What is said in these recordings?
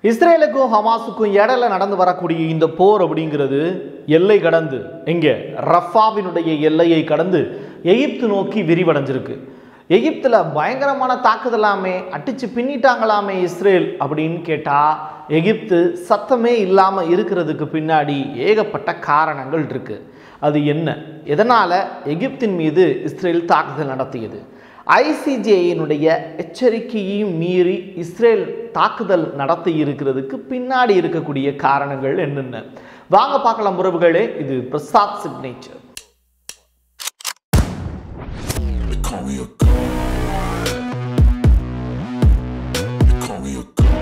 இஸ்ரேலுக்கும் ஹமாஸுக்கும் இடையில நடந்து வரக்கூடிய இந்த போர் அப்படிங்கிறது எல்லை கடந்து எங்கே ரஃபாவினுடைய எல்லையை கடந்து எகிப்து நோக்கி விரிவடைஞ்சிருக்கு எகிப்தில் பயங்கரமான தாக்குதலாமே அடிச்சு பின்னிட்டாங்களாமே இஸ்ரேல் அப்படின்னு கேட்டால் எகிப்து சத்தமே இல்லாமல் இருக்கிறதுக்கு பின்னாடி ஏகப்பட்ட காரணங்கள் இருக்கு அது என்ன எதனால் எகிப்தின் மீது இஸ்ரேல் தாக்குதல் நடத்தியது ஐசிஜேயினுடைய எச்சரிக்கையையும் மீறி இஸ்ரேல் தாக்குதல் நடத்தி இருக்கிறதுக்கு பின்னாடி இருக்கக்கூடிய காரணங்கள் என்னென்ன வாங்க பார்க்கலாம் உறவுகளே இது Prasad signature They call me a god. They call me a god.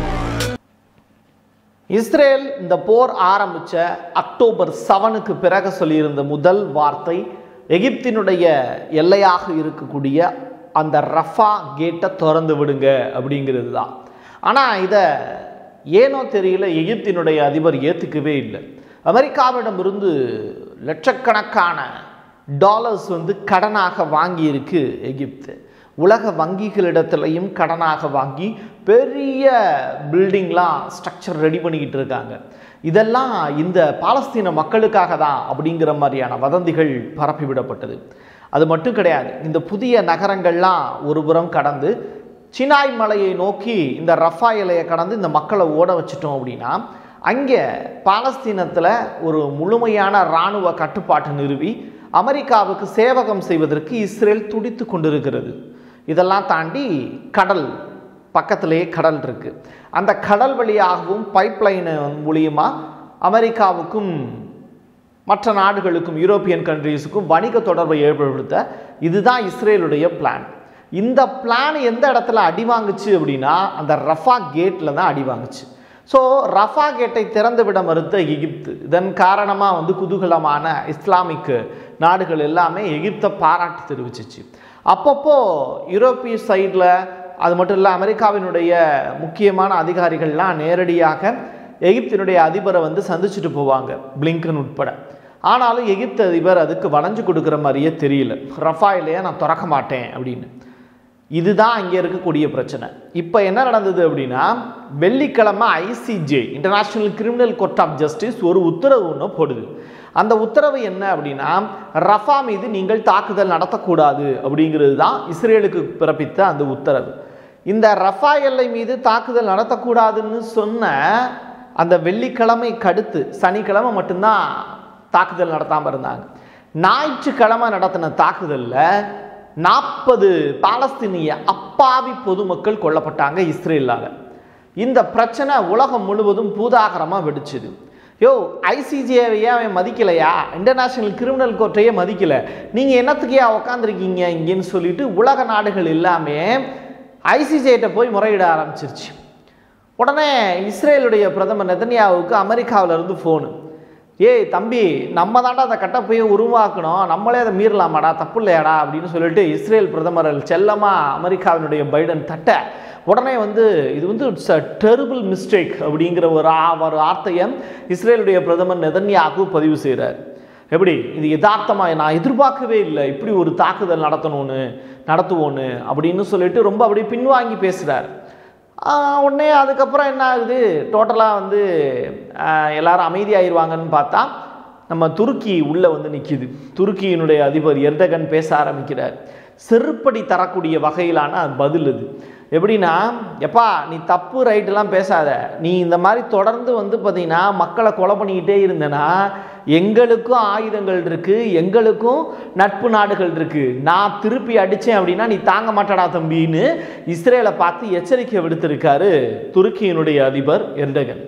Israel இந்த போர் ஆரம்பிச்ச அக்டோபர் செவனுக்கு பிறகு சொல்லியிருந்த முதல் வார்த்தை எகிப்தினுடைய எல்லையாக இருக்கக்கூடிய அந்த ரஃபா கேட்டை திறந்து விடுங்க அப்படிங்கிறது தான் ஆனால் இதை ஏனோ தெரியல எகிப்தினுடைய அதிபர் ஏற்றுக்கவே இல்லை அமெரிக்காவிடமிருந்து லட்சக்கணக்கான டாலர்ஸ் வந்து கடனாக வாங்கியிருக்கு எகிப்து உலக வங்கிகளிடத்துலையும் கடனாக வாங்கி பெரிய பில்டிங்லாம் ஸ்ட்ரக்சர் ரெடி பண்ணிக்கிட்டு இருக்காங்க இதெல்லாம் இந்த பாலஸ்தீன மக்களுக்காக தான் அப்படிங்கிற மாதிரியான வதந்திகள் பரப்பிவிடப்பட்டது அது மட்டும் கிடையாது இந்த புதிய நகரங்கள்லாம் ஒரு புறம் கடந்து சினாய் மலையை நோக்கி இந்த ரஃபா இலையை கடந்து இந்த மக்களை ஓட வச்சிட்டோம் அப்படின்னா அங்கே பாலஸ்தீனத்தில் ஒரு முழுமையான இராணுவ கட்டுப்பாட்டு நிறுவி அமெரிக்காவுக்கு சேவகம் செய்வதற்கு இஸ்ரேல் துடித்து கொண்டிருக்கிறது இதெல்லாம் தாண்டி கடல் பக்கத்திலேயே கடல் இருக்கு அந்த கடல் வழியாகவும் பைப்லைன் மூலியமா அமெரிக்காவுக்கும் மற்ற நாடுகளுக்கும் யூரோப்பியன் கண்ட்ரீஸுக்கும் வணிக தொடர்பை ஏற்படுத்த இதுதான் இஸ்ரேலுடைய பிளான் இந்த பிளான் எந்த இடத்துல அடி வாங்குச்சு அப்படின்னா அந்த ரஃபா கேட்டில் தான் அடி வாங்குச்சு ஸோ ரஃபா கேட்டை திறந்து விட மறுத்த எகிப்து இதன் காரணமாக வந்து குதூகலமான இஸ்லாமிக் நாடுகள் எல்லாமே எகிப்தை பாராட்டு தெரிவிச்சிச்சு அப்பப்போ யூரோப்பிய சைடில் அது மட்டும் இல்லை அமெரிக்காவினுடைய முக்கியமான அதிகாரிகள்லாம் நேரடியாக எகிப்தினுடைய அதிபரை வந்து சந்திச்சுட்டு போவாங்க பிளிங்கன் உட்பட ஆனாலும் எகிப்து அதிபர் அதுக்கு வளைஞ்சு கொடுக்குற மாதிரியே தெரியல ரஃபாயிலேயே நான் திறக்க மாட்டேன் அப்படின்னு இதுதான் இங்கே இருக்கக்கூடிய பிரச்சனை இப்போ என்ன நடந்தது அப்படின்னா வெள்ளிக்கிழமை ICJ international criminal court of justice ஒரு உத்தரவு ஒன்று போடுது அந்த உத்தரவு என்ன அப்படின்னா ரஃபா மீது நீங்கள் தாக்குதல் நடத்தக்கூடாது அப்படிங்கிறது தான் இஸ்ரேலுக்கு பிறப்பித்த அந்த உத்தரவு இந்த ரஃபா எல்லை மீது தாக்குதல் நடத்தக்கூடாதுன்னு சொன்ன அந்த வெள்ளிக்கிழமை கடுத்து சனிக்கிழமை மட்டும்தான் தாக்குதல் நடத்தாமல் இருந்தாங்க ஞாயிற்றுக்கிழமை நடத்தின தாக்குதலில் நாற்பது பாலஸ்தீனிய அப்பாவி பொதுமக்கள் கொல்லப்பட்டாங்க இஸ்ரேலால் இந்த பிரச்சனை உலகம் முழுவதும் பூதாகரமாக வெடிச்சுது யோ ஐசிஜேவையே அவன் மதிக்கலையா இன்டர்நேஷ்னல் கிரிமினல் கோர்ட்டையே மதிக்கலை நீங்கள் என்னத்துக்கையா உக்காந்துருக்கீங்க இங்கேன்னு சொல்லிட்டு உலக நாடுகள் எல்லாமே ஐசிஜேட்ட போய் முறையிட ஆரம்பிச்சிருச்சு உடனே இஸ்ரேலுடைய பிரதமர் நெதன்யாவுக்கு அமெரிக்காவிலேருந்து ஃபோனு ஏய் தம்பி நம்ம தாண்டா அந்த கட்டப்பையை உருவாக்கணும் நம்மளே அதை மீறலாமாடா தப்பு இல்லையாடா அப்படின்னு சொல்லிட்டு இஸ்ரேல் பிரதமர் செல்லமாக அமெரிக்காவினுடைய பைடன் தட்ட உடனே வந்து இது வந்து இட்ஸ் அ டெரிபிள் மிஸ்டேக் அப்படிங்கிற ஒரு ஆ- ஒரு வார்த்தையை இஸ்ரேலுடைய பிரதமர் நெதன்யாகு பதிவு செய்கிறார் எப்படி இது யதார்த்தமாக நான் எதிர்பார்க்கவே இல்லை இப்படி ஒரு தாக்குதல் நடத்தணும்னு நடத்துவோன்னு அப்படின்னு சொல்லிட்டு ரொம்ப அப்படியே பின்வாங்கி பேசுகிறார் ஆஹ் உடனே அதுக்கப்புறம் என்ன ஆகுது டோட்டலாக வந்து ஆஹ் எல்லாரும் அமைதியாயிருவாங்கன்னு பார்த்தா நம்ம துருக்கி உள்ளே வந்து நிற்கிது துருக்கியினுடைய அதிபர் எர்டகன் பேச ஆரம்பிக்கிறார் செருப்படி தரக்கூடிய வகையிலான பதில் இது எப்படின்னா எப்பா நீ தப்பு ரைட்டெல்லாம் பேசாத நீ இந்த மாதிரி தொடர்ந்து வந்து பார்த்தீங்கன்னா மக்களை கொலை பண்ணிக்கிட்டே இருந்தேன்னா எங்களுக்கும் ஆயுதங்கள் இருக்குது எங்களுக்கும் நட்பு நாடுகள் இருக்குது நான் திருப்பி அடித்தேன் அப்படின்னா நீ தாங்க மாட்டடா தம்பின்னு இஸ்ரேலை பார்த்து எச்சரிக்கை விடுத்திருக்காரு துருக்கியினுடைய அதிபர் எர்டகன்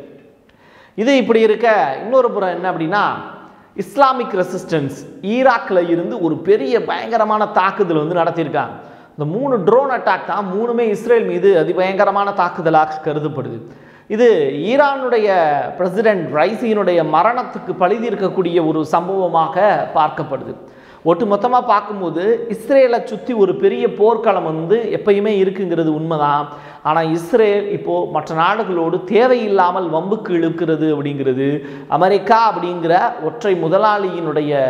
இது இப்படி இருக்க இன்னொரு புறம் என்ன அப்படின்னா இஸ்லாமிக் ரெசிஸ்டன்ஸ் ஈராக்கில் இருந்து ஒரு பெரிய பயங்கரமான தாக்குதல் வந்து நடத்தியிருக்காங்க இந்த மூணு ட்ரோன் அட்டாக் தான் மூணுமே இஸ்ரேல் மீது அதிபயங்கரமான தாக்குதலாக கருதப்படுது இது ஈரானுடைய பிரசிடென்ட் ரைசியினுடைய மரணத்துக்கு பழிதீர்க்கக்கூடிய ஒரு சம்பவமாக பார்க்கப்படுது ஒட்டுமொத்தமாக பார்க்கும்போது இஸ்ரேலை சுற்றி ஒரு பெரிய போர்க்களம் வந்து எப்பயுமே இருக்குங்கிறது உண்மைதான் ஆனால் இஸ்ரேல் இப்போது மற்ற நாடுகளோடு தேவையில்லாமல் வம்புக்கு இழுக்கிறது அப்படிங்கிறது அமெரிக்கா அப்படிங்கிற ஒற்றை முதலாளியினுடைய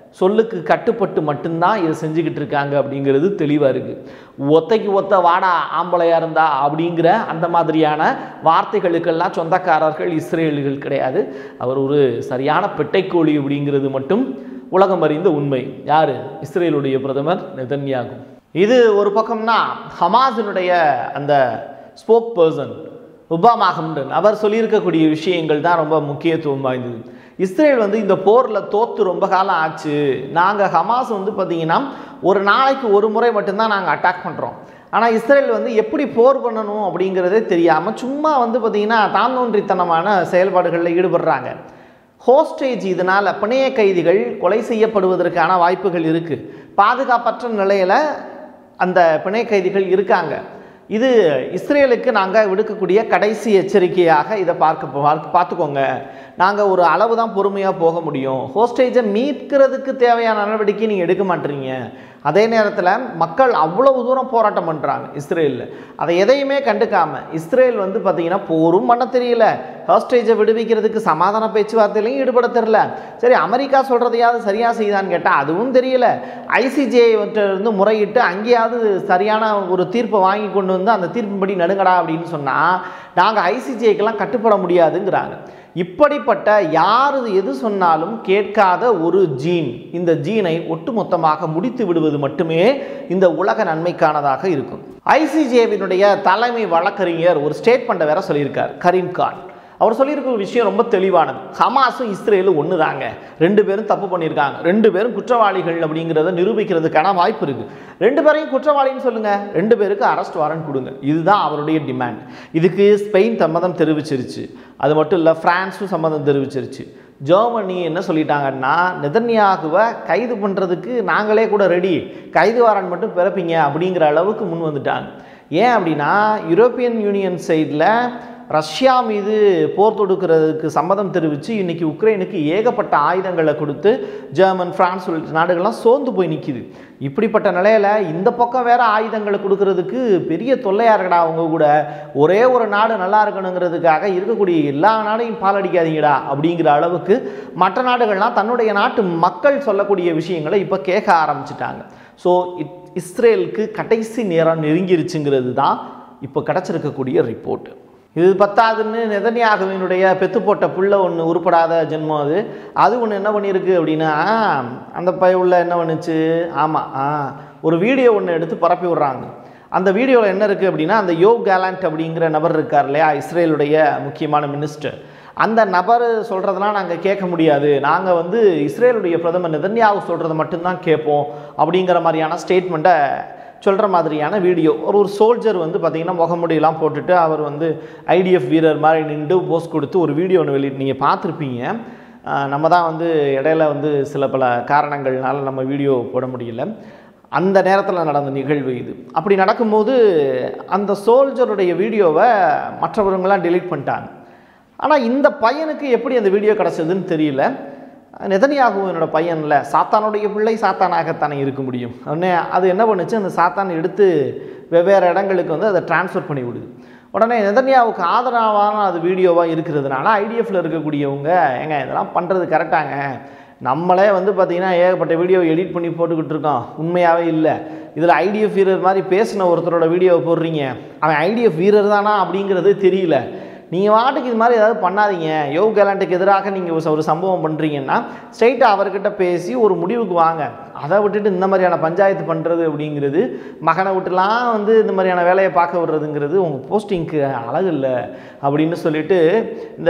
சொல்லுக்கு கட்டுப்பட்டு மட்டும்தான் இதை செஞ்சுக்கிட்டு இருக்காங்க அப்படிங்கிறது தெளிவாக இருக்குது ஒத்தைக்கு ஒத்த வாடா ஆம்பளையாக இருந்தா அப்படிங்கிற அந்த மாதிரியான வார்த்தைகளுக்கெல்லாம் சொந்தக்காரர்கள் இஸ்ரேலுகள் கிடையாது அவர் ஒரு சரியான பெட்டைக்கோழி அப்படிங்கிறது மட்டும் உலகம் அறிந்த உண்மை யார் இஸ்ரேலுடைய பிரதமர் நெதன்யாகு இது ஒரு பக்கம்னா ஹமாஸினுடைய அந்த ஸ்போக் பர்சன் உபாமா ஹம்டன் அவர் சொல்லியிருக்கக்கூடிய விஷயங்கள் தான் ரொம்ப முக்கியத்துவம் வாய்ந்தது இஸ்ரேல் வந்து இந்த போரில் தோத்து ரொம்ப காலம் ஆச்சு நாங்கள் ஹமாஸ் வந்து பார்த்தீங்கன்னா ஒரு நாளைக்கு ஒரு முறை மட்டும்தான் நாங்கள் அட்டாக் பண்ணுறோம் ஆனால் இஸ்ரேல் வந்து எப்படி போர் பண்ணணும் அப்படிங்கிறதே தெரியாமல் சும்மா வந்து பார்த்தீங்கன்னா தாந்தோன்றித்தனமான செயல்பாடுகளில் ஈடுபடுறாங்க ஹோஸ்டேஜ் இதனால் பிணைய கைதிகள் கொலை செய்யப்படுவதற்கான வாய்ப்புகள் இருக்குது பாதுகாப்பற்ற நிலையில் அந்த பிணை கைதிகள் இருக்காங்க இது இஸ்ரேலுக்கு நாங்கள் விடுக்கக்கூடிய கடைசி எச்சரிக்கையாக இதை பார்க்க பார்க்க பார்த்துக்கோங்க நாங்கள் ஒரு அளவு தான் பொறுமையாக போக முடியும் ஹோஸ்டேஜை மீட்கிறதுக்கு தேவையான நடவடிக்கை நீங்கள் எடுக்க மாட்டீங்க அதே நேரத்தில் மக்கள் அவ்வளவு தூரம் போராட்டம் பண்ணுறாங்க இஸ்ரேலில் அதை எதையுமே கண்டுக்காம இஸ்ரேல் வந்து பார்த்தீங்கன்னா போரும் பண்ண தெரியல ஹாஸ்டேஜை விடுவிக்கிறதுக்கு சமாதான பேச்சுவார்த்தையிலையும் ஈடுபட தெரியல சரி அமெரிக்கா சொல்கிறதையாவது சரியாக செய்தான்னு கேட்டால் அதுவும் தெரியல ஐசிஜே இருந்து முறையிட்டு அங்கேயாவது சரியான ஒரு தீர்ப்பை வாங்கி கொண்டு வந்து அந்த தீர்ப்பின்படி நடுங்கடா அப்படின்னு சொன்னால் நாங்கள் ஐசிஜேக்கெல்லாம் கட்டுப்பட முடியாதுங்கிறாங்க இப்படிப்பட்ட யார் எது சொன்னாலும் கேட்காத ஒரு ஜீன் இந்த ஜீனை ஒட்டுமொத்தமாக முடித்து விடுவது மட்டுமே இந்த உலக நன்மைக்கானதாக இருக்கும் ஐசிஜேவினுடைய தலைமை வழக்கறிஞர் ஒரு ஸ்டேட்மெண்ட்டை வேற சொல்லியிருக்கார் கரீம் கான் அவர் சொல்லியிருக்க ஒரு விஷயம் ரொம்ப தெளிவானது ஹமாஸும் இஸ்ரேலும் ஒன்று தாங்க ரெண்டு பேரும் தப்பு பண்ணியிருக்காங்க ரெண்டு பேரும் குற்றவாளிகள் அப்படிங்கிறத நிரூபிக்கிறதுக்கான வாய்ப்பு இருக்குது ரெண்டு பேரையும் குற்றவாளின்னு சொல்லுங்கள் ரெண்டு பேருக்கு அரெஸ்ட் வாரண்ட் கொடுங்க இதுதான் அவருடைய டிமாண்ட் இதுக்கு ஸ்பெயின் சம்மதம் தெரிவிச்சிருச்சு அது மட்டும் இல்லை ஃப்ரான்ஸும் சம்மதம் தெரிவிச்சிருச்சு ஜெர்மனி என்ன சொல்லிட்டாங்கன்னா நெதன்யாகுவை கைது பண்ணுறதுக்கு நாங்களே கூட ரெடி கைது வாரண்ட் மட்டும் பிறப்பீங்க அப்படிங்கிற அளவுக்கு முன் வந்துட்டாங்க ஏன் அப்படின்னா யூரோப்பியன் யூனியன் சைடில் ரஷ்யா மீது போர் தொடுக்கிறதுக்கு சம்மதம் தெரிவித்து இன்றைக்கி உக்ரைனுக்கு ஏகப்பட்ட ஆயுதங்களை கொடுத்து ஜெர்மன் ஃப்ரான்ஸ் உள்ளிட்ட நாடுகள்லாம் சோர்ந்து போய் நிற்கிது இப்படிப்பட்ட நிலையில் இந்த பக்கம் வேற ஆயுதங்களை கொடுக்கறதுக்கு பெரிய தொல்லையாக இருக்கடா அவங்க கூட ஒரே ஒரு நாடு நல்லா இருக்கணுங்கிறதுக்காக இருக்கக்கூடிய எல்லா நாடையும் பாலடிக்காதீங்கடா அப்படிங்கிற அளவுக்கு மற்ற நாடுகள்லாம் தன்னுடைய நாட்டு மக்கள் சொல்லக்கூடிய விஷயங்களை இப்போ கேட்க ஆரம்பிச்சிட்டாங்க ஸோ இஸ்ரேலுக்கு கடைசி நேரம் நெருங்கிருச்சுங்கிறது தான் இப்போ கிடச்சிருக்கக்கூடிய ரிப்போர்ட் இது பத்தாதுன்னு நெதன்யாகுவினுடைய பெத்து போட்ட புள்ள ஒன்று உருப்படாத ஜென்மம் அது அது ஒன்று என்ன பண்ணியிருக்கு அப்படின்னா அந்த பய உள்ள என்ன பண்ணுச்சு ஆமாம் ஆ ஒரு வீடியோ ஒன்று எடுத்து பரப்பி விட்றாங்க அந்த வீடியோவில் என்ன இருக்குது அப்படின்னா அந்த யோ கேலண்ட் அப்படிங்கிற நபர் இருக்கார் இல்லையா இஸ்ரேலுடைய முக்கியமான மினிஸ்டர் அந்த நபர் சொல்கிறதெல்லாம் நாங்கள் கேட்க முடியாது நாங்கள் வந்து இஸ்ரேலுடைய பிரதமர் நெதன்யாவு சொல்கிறத மட்டும்தான் கேட்போம் அப்படிங்கிற மாதிரியான ஸ்டேட்மெண்ட்டை சொல்கிற மாதிரியான வீடியோ ஒரு ஒரு சோல்ஜர் வந்து பார்த்திங்கன்னா முகமுடியெல்லாம் போட்டுட்டு அவர் வந்து ஐடிஎஃப் வீரர் மாதிரி நின்று போஸ் கொடுத்து ஒரு வீடியோ ஒன்று வெளியிட்டு நீங்கள் பார்த்துருப்பீங்க ஆஹ் நம்ம தான் வந்து இடையில வந்து சில பல காரணங்கள்னால நம்ம வீடியோ போட முடியல அந்த நேரத்தில் நடந்த நிகழ்வு இது அப்படி நடக்கும்போது அந்த சோல்ஜருடைய வீடியோவை மற்றவர்கள்லாம் delete பண்ணிட்டாங்க ஆனால் இந்த பையனுக்கு எப்படி அந்த வீடியோ கிடச்சதுன்னு தெரியல நெதனியாகுவனோட பையன்ல சாத்தானுடைய பிள்ளை சாத்தானாகத்தானே இருக்க முடியும் உடனே அது என்ன பண்ணுச்சு அந்த சாத்தான் எடுத்து வெவ்வேறு இடங்களுக்கு வந்து அதை ட்ரான்ஸ்ஃபர் பண்ணி விடுது உடனே நெதன்யாவுக்கு ஆதரவான அது வீடியோவாக இருக்கிறதுனால ஐடிஎஃப்ல இருக்கக்கூடியவங்க ஏங்க இதெல்லாம் பண்ணுறது கரெக்டாங்க நம்மளே வந்து பார்த்திங்கன்னா ஏகப்பட்ட வீடியோ எடிட் பண்ணி போட்டுக்கிட்டு இருக்கோம் உண்மையாகவே இல்லை இதில் ஐடிஎஃப் வீரர் மாதிரி பேசின ஒருத்தரோட வீடியோவை போடுறீங்க அவன் ஐடிஎஃப் வீரர் தானா அப்படிங்கிறது தெரியல நீங்கள் வாட்டுக்கு இது மாதிரி ஏதாவது பண்ணாதீங்க யோ கேலண்ட்டுக்கு எதிராக நீங்கள் ஒரு சம்பவம் பண்ணுறீங்கன்னா ஸ்ட்ரைட்டாக அவர்கிட்ட பேசி ஒரு முடிவுக்கு வாங்க அதை விட்டுட்டு இந்த மாதிரியான பஞ்சாயத்து பண்ணுறது அப்படிங்கிறது மகனை விட்டுலாம் வந்து இந்த மாதிரியான வேலையை பார்க்க விடுறதுங்கிறது உங்கள் போஸ்டிங்க்கு அழகு இல்லை அப்படின்னு சொல்லிட்டு இந்த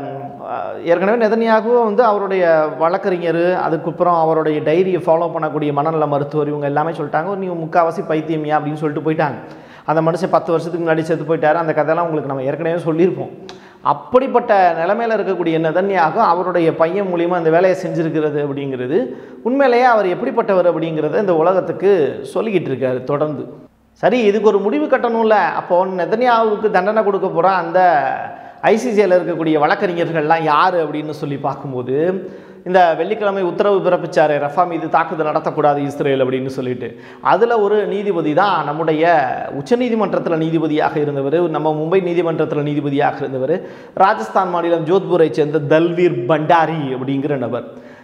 அஹ், ஏற்கனவே நெதனியாகவும் வந்து அவருடைய வழக்கறிஞர் அதுக்கப்புறம் அவருடைய டைரியை ஃபாலோ பண்ணக்கூடிய மனநல மருத்துவர் இவங்க எல்லாமே சொல்லிட்டாங்க நீங்கள் முக்கால்வாசி பைத்தியமியா அப்படின்னு சொல்லிட்டு போயிட்டாங்க அந்த மனுஷன் பத்து வருஷத்துக்கு முன்னாடி செத்து போயிட்டாரு அந்த கதையெல்லாம் உங்களுக்கு நம்ம ஏற்கனவே சொல்லியிருப்போம் அப்படிப்பட்ட நிலைமையில் இருக்கக்கூடிய நெதன்யாகும் அவருடைய பையன் மூலியமா இந்த வேலையை செஞ்சிருக்கிறது அப்படிங்கிறது உண்மையிலேயே அவர் எப்படிப்பட்டவர் அப்படிங்கிறத இந்த உலகத்துக்கு சொல்லிக்கிட்டு இருக்காரு தொடர்ந்து சரி இதுக்கு ஒரு முடிவு கட்டணும்ல அப்போ நெதன்யாவுக்கு தண்டனை கொடுக்க போகிற அந்த ஐசிசியில் இருக்கக்கூடிய வழக்கறிஞர்கள்லாம் யார் அப்படின்னு சொல்லி பார்க்கும்போது இந்த வெள்ளிக்கிழமை உத்தரவு பிறப்பிச்சாரு ரஃபா மீது தாக்குதல் நடத்தக்கூடாது இஸ்ரேல் அப்படின்னு சொல்லிட்டு அதில் ஒரு நீதிபதி தான் நம்முடைய உச்சநீதிமன்றத்தில் நீதிபதியாக இருந்தவர் நம்ம மும்பை நீதிமன்றத்தில் நீதிபதியாக இருந்தவர் ராஜஸ்தான் மாநிலம் ஜோத்பூரை சேர்ந்த தல்வீர் பண்டாரி அப்படிங்கிற நபர்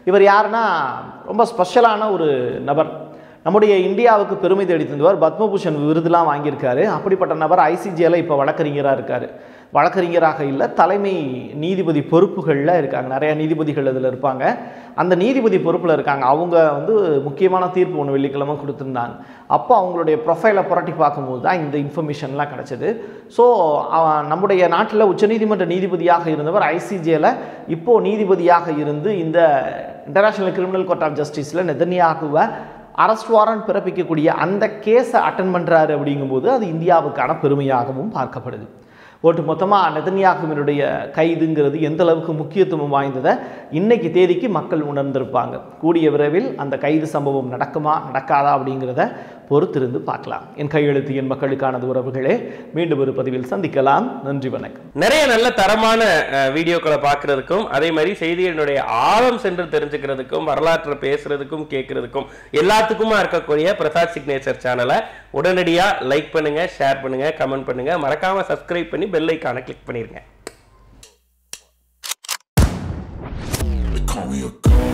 இவர் யாருன்னா ரொம்ப ஸ்பெஷலான ஒரு நபர் நம்முடைய இந்தியாவுக்கு பெருமை தேடி தந்தவர் பத்மபூஷன் விருதுலாம் வாங்கியிருக்காரு அப்படிப்பட்ட நபர் ஐசிஜியில் இப்போ வழக்கறிஞராக இருக்கார் வழக்கறிஞராக இல்லை தலைமை நீதிபதி பொறுப்புகளில் இருக்காங்க நிறைய நீதிபதிகள் இதில் இருப்பாங்க அந்த நீதிபதி பொறுப்பில் இருக்காங்க அவங்க வந்து முக்கியமான தீர்ப்பு ஒன்று வெள்ளிக்கிழமை கொடுத்துருந்தாங்க அப்போ அவங்களுடைய ப்ரொஃபைலை புரட்டி பார்க்கும்போது தான் இந்த இன்ஃபர்மேஷன்லாம் கிடச்சிது ஸோ நம்முடைய நாட்டில் உச்சநீதிமன்ற நீதிபதியாக இருந்தவர் ஐசிஜேல இப்போது நீதிபதியாக இருந்து இந்த இன்டர்நேஷனல் கிரிமினல் கோர்ட் ஆஃப் ஜஸ்டிஸில் நெதன்யாகுவை அரெஸ்ட் வாரண்ட் பிறப்பிக்கக்கூடிய அந்த கேஸை அட்டன் பண்ணுறாரு அப்படிங்கும்போது அது இந்தியாவுக்கான பெருமையாகவும் பார்க்கப்படுது ஒட்டு மொத்தமாக நெதன்யாகுவினுடைய கைதுங்கிறது எந்த அளவுக்கு முக்கியத்துவம் வாய்ந்ததை இன்னைக்கு தேதிக்கு மக்கள் உணர்ந்திருப்பாங்க கூடிய விரைவில் அந்த கைது சம்பவம் நடக்குமா நடக்காதா அப்படிங்கிறத பொறுத்திருந்து பார்க்கலாம் என் கையெழுத்து என் மக்களுக்கானது உறவுகளே மீண்டும் ஒரு பதிவில் சந்திக்கலாம் நன்றி வணக்கம் நிறைய நல்ல தரமான அஹ், வீடியோக்களை பார்க்கறதுக்கும் அதே மாதிரி செய்திகளினுடைய ஆழம் சென்று தெரிஞ்சுக்கிறதுக்கும் வரலாற்றை பேசுறதுக்கும் கேட்கறதுக்கும் எல்லாத்துக்குமா இருக்கக்கூடிய பிரசாத் சிக்னேச்சர் சேனலை உடனடியா லைக் பண்ணுங்க ஷேர் பண்ணுங்க கமெண்ட் பண்ணுங்க மறக்காம சப்ஸ்கிரைப் பண்ணி பெல் ஐக்கானை கிளிக் பண்ணிருங்க They call me a god.